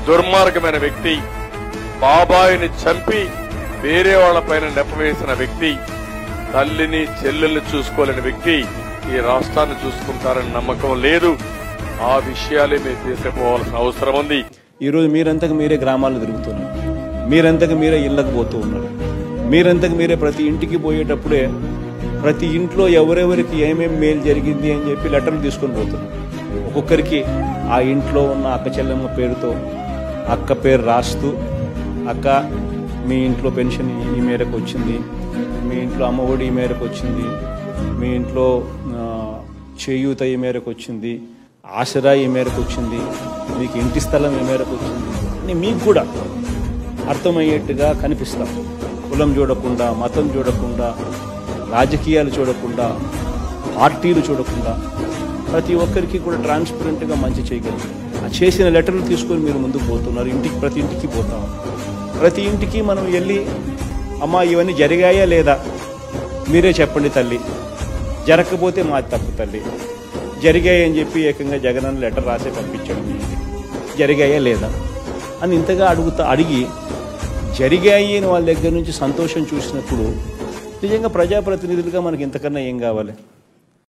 దుర్మార్గమైన వ్యక్తి బాబాయిని చంపి వేరే వాళ్ళపైన నెపవేసిన వ్యక్తి తల్లిని చెల్లెల్ని చూసుకోలేని వ్యక్తి ఈ రాష్ట్రాన్ని చూసుకుంటారని నమ్మకం లేదు ఆ విషయాలే మీరు తీసుకుపోవాల్సిన అవసరం ఉంది ఈరోజు మీరంతకు మీరే గ్రామాల్లో తిరుగుతున్నారు మీరంతకు మీరే ఇళ్ళకు పోతూ ఉన్నారు మీరంతకు మీరే ప్రతి ఇంటికి పోయేటప్పుడే ప్రతి ఇంట్లో ఎవరెవరికి ఏమేం మేలు జరిగింది అని చెప్పి లెటర్లు తీసుకొని పోతున్నారు ఒక్కొక్కరికి ఆ ఇంట్లో ఉన్న అక్క చెల్లెమ్మ పేరుతో అక్క పేరు రాస్తూ అక్క మీ ఇంట్లో పెన్షన్ ఈ మేరకు వచ్చింది మీ ఇంట్లో అమ్మఒడి ఈ మేరకు వచ్చింది మీ ఇంట్లో ఆ, చేయూత ఈ మేరకు వచ్చింది ఆసరా ఈ మేరకు వచ్చింది మీకు ఇంటి స్థలం ఈ మేరకు వచ్చింది అని మీకు కూడా అర్థమయ్యేట్టుగా కనిపిస్తాం కులం చూడకుండా మతం చూడకుండా రాజకీయాలు చూడకుండా పార్టీలు చూడకుండా ప్రతి ఒక్కరికి కూడా ట్రాన్స్పరెంట్గా మంచి చేయగలరు ఆ చేసిన లెటర్లు తీసుకొని మీరు ముందుకు పోతున్నారు ఇంటికి ప్రతి ఇంటికి పోతాం ప్రతి ఇంటికి మనం వెళ్ళి అమ్మా ఇవన్నీ జరిగాయా లేదా మీరే చెప్పండి తల్లి జరగకపోతే మాది తప్పు తల్లి జరిగాయి అని చెప్పి ఏకంగా జగనన్న లెటర్ రాసే పంపించాడు మీ ఇంటికి జరిగాయా లేదా అని ఇంతగా అడుగుతా అడిగి జరిగాయి అని వాళ్ళ దగ్గర నుంచి సంతోషం చూసినప్పుడు నిజంగా ప్రజాప్రతినిధులుగా మనకి ఇంతకన్నా ఏం కావాలి